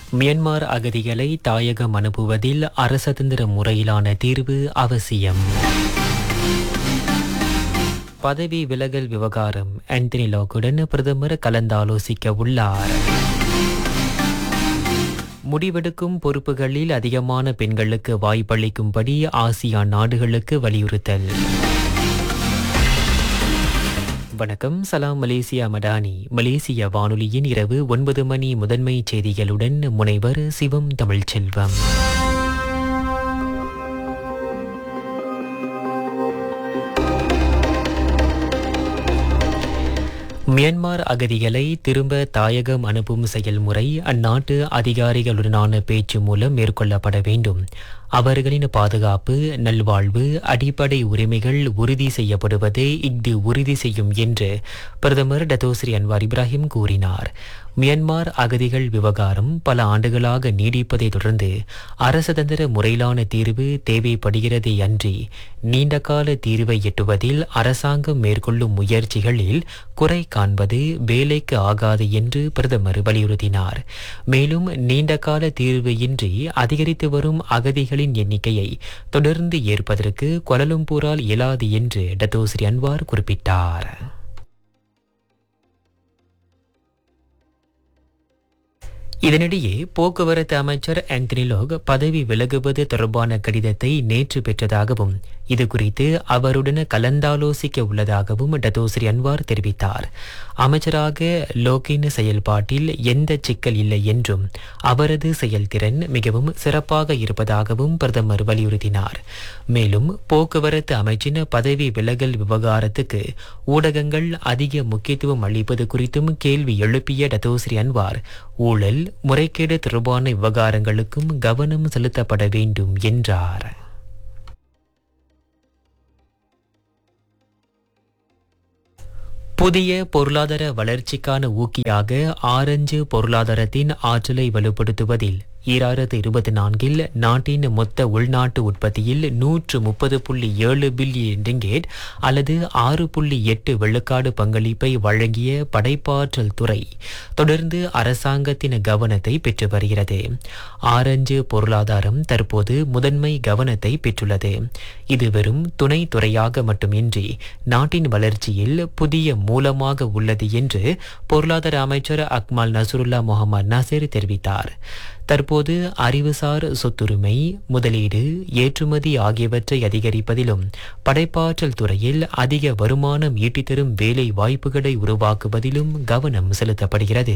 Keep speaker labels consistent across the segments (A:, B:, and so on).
A: Myanmar அகதிகளை தாயகம் அனுப்புவதில் அரசதந்திர முறையிலான தீர்வு அவசியம் பதவி விலகல் விவகாரம் ஆந்தனி லாக்குடன் பிரதமர் கலந்தாலோசிக்க உள்ளார் முடிவெடுக்கும் பொறுப்புகளில் அதிகமான பெண்களுக்கு வாய்ப்பளிக்கும்படி ஆசியான் நாடுகளுக்கு வலியுறுத்தல் வணக்கம் சலாம் மலேசியா மடானி மலேசிய வானொலியின் இரவு ஒன்பது மணி முதன்மை செய்திகளுடன் முனைவர் சிவம் தமிழ்ச்செல்வம் மியான்மர் அகதிகளை திரும்ப தாயகம் அனுப்பும் செயல்முறை அந்நாட்டு அதிகாரிகளுடனான பேச்சு மூலம் மேற்கொள்ளப்பட வேண்டும் அவர்களின் பாதுகாப்பு நல்வாழ்வு அடிப்படை உரிமைகள் உறுதி செய்யப்படுவதை இஃது உறுதி செய்யும் என்று பிரதமர் டத்தோஸ்ரீ அன்வார் இப்ராஹிம் கூறினார் மியான்மார் அகதிகள் விவகாரம் பல ஆண்டுகளாக நீடிப்பதை தொடர்ந்து அரசதந்திர முறையிலான தீர்வு தேவைப்படுகிறதே அன்றி நீண்டகால தீர்வை எட்டுவதில் அரசாங்கம் மேற்கொள்ளும் முயற்சிகளில் குறை காண்பது வேலைக்கு ஆகாது என்று பிரதமர் வலியுறுத்தினார் மேலும் நீண்டகால தீர்வு இன்றி அதிகரித்து வரும் அகதிகளின் எண்ணிக்கையை தொடர்ந்து ஏற்பதற்கு கொலலும்பூரால் இயலாது என்று டத்தோஸ்ரீ அன்வார் குறிப்பிட்டார் இதனிடையே போக்குவரத்து அமைச்சர் ஆந்தனி லோக் பதவி விலகுவது தொடர்பான கடிதத்தை நேற்று பெற்றதாகவும் இது குறித்து அவருடன் கலந்தாலோசிக்க உள்ளதாகவும் டத்தோஸ்ரீ அன்வார் தெரிவித்தார் அமைச்சராக லோக்கின் செயல்பாட்டில் எந்த சிக்கல் இல்லை என்றும் அவரது செயல்திறன் மிகவும் சிறப்பாக இருப்பதாகவும் பிரதமர் வலியுறுத்தினார் மேலும் போக்குவரத்து அமைச்சின் பதவி விலகல் விவகாரத்துக்கு ஊடகங்கள் அதிக முக்கியத்துவம் அளிப்பது குறித்தும் கேள்வி எழுப்பிய டத்தோஸ்ரீ அன்வார் ஊழல் முறைகேடு தொடர்பான விவகாரங்களுக்கும் கவனம் செலுத்தப்பட வேண்டும் என்றார் புதிய பொருளாதார வளர்ச்சிக்கான ஊக்கியாக ஆரஞ்சு பொருளாதாரத்தின் ஆற்றலை வலுப்படுத்துவதில் ஈராயிரத்து இருபத்தி நான்கில் நாட்டின் மொத்த உள்நாட்டு உற்பத்தியில் நூற்று முப்பது புள்ளி ஏழு பில்லியன் ரிங்கேட் அல்லது ஆறு புள்ளி எட்டு வெள்ளுக்காடு பங்களிப்பை வழங்கிய படைப்பாற்றல் துறை தொடர்ந்து அரசாங்கத்தின் கவனத்தை பெற்று வருகிறது ஆரஞ்சு பொருளாதாரம் தற்போது முதன்மை கவனத்தை பெற்றுள்ளது இது வெறும் துணை துறையாக மட்டுமின்றி நாட்டின் வளர்ச்சியில் புதிய மூலமாக உள்ளது என்று பொருளாதார அமைச்சர் அக்மால் நசருல்லா முகமது நசீர் தெரிவித்தார் தற்போது அறிவுசார் சொத்துரிமை முதலீடு ஏற்றுமதி ஆகியவற்றை அதிகரிப்பதிலும் படைப்பாற்றல் துறையில் அதிக வருமானம் ஈட்டித்தரும் வேலை வாய்ப்புகளை உருவாக்குவதிலும் கவனம் செலுத்தப்படுகிறது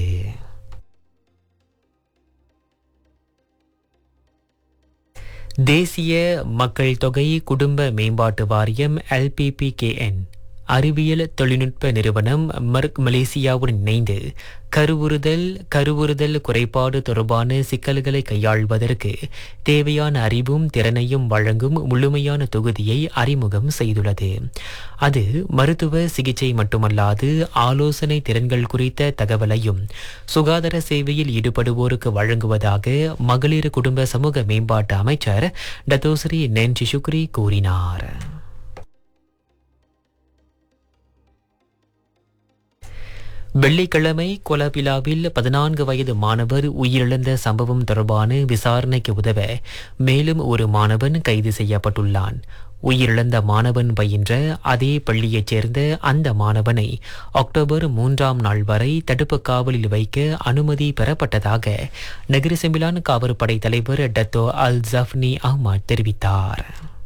A: தேசிய மக்கள் தொகை குடும்ப மேம்பாட்டு வாரியம் எல்பிபிகேஎன் அறிவியல் தொழில்நுட்ப நிறுவனம் மர்க் மலேசியாவுடன் இணைந்து கருவுறுதல் கருவுறுதல் குறைபாடு தொடர்பான சிக்கல்களை கையாள்வதற்கு தேவையான அறிவும் திறனையும் வழங்கும் முழுமையான தொகுதியை அறிமுகம் செய்துள்ளது அது மருத்துவ சிகிச்சை மட்டுமல்லாது ஆலோசனை திறன்கள் குறித்த தகவலையும் சுகாதார சேவையில் ஈடுபடுவோருக்கு வழங்குவதாக மகளிர் குடும்ப சமூக மேம்பாட்டு அமைச்சர் டத்தோஸ்ரீ நென்சி சுக்ரி கூறினார் வெள்ளிக்கிழமை கொலபிலாவில் பதினான்கு வயது மாணவர் உயிரிழந்த சம்பவம் தொடர்பான விசாரணைக்கு உதவ மேலும் ஒரு மாணவன் கைது செய்யப்பட்டுள்ளான் உயிரிழந்த மாணவன் பயின்ற அதே பள்ளியைச் சேர்ந்த அந்த மாணவனை அக்டோபர் மூன்றாம் நாள் வரை தடுப்பு காவலில் வைக்க அனுமதி பெறப்பட்டதாக நகர செம்பிலான் காவற்படை தலைவர் டத்தோ அல் ஜஃப்னி அஹ்மத் தெரிவித்தார்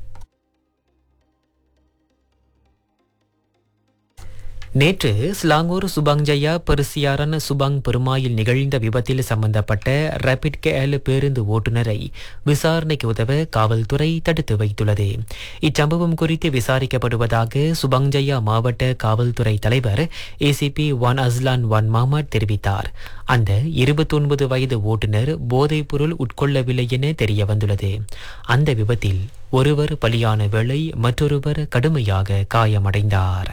A: நேற்று Selangor Subang Jaya Persiaran Subang Permai நிகழ்ந்த விபத்தில் சம்பந்தப்பட்ட ரேபிட் கேஎல் பேருந்து ஓட்டுநரை விசாரணைக்கு உதவ காவல்துறை தடுத்து வைத்துள்ளது இச்சம்பவம் குறித்து விசாரிக்கப்படுவதாக சுபாங் ஜயா மாவட்ட காவல்துறை தலைவர் ACP Wan Azlan Wan Mamat தெரிவித்தார் அந்த இருபத்தொன்பது வயது ஓட்டுநர் போதைப்பொருள் உட்கொள்ளவில்லை என தெரிய வந்துள்ளது அந்த விபத்தில் ஒருவர் பலியான வேளை மற்றொருவர் கடுமையாக காயமடைந்தார்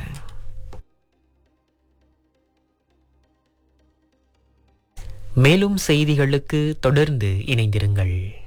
A: மேலும் செய்திகளுக்கு தொடர்ந்து இணைந்திருங்கள்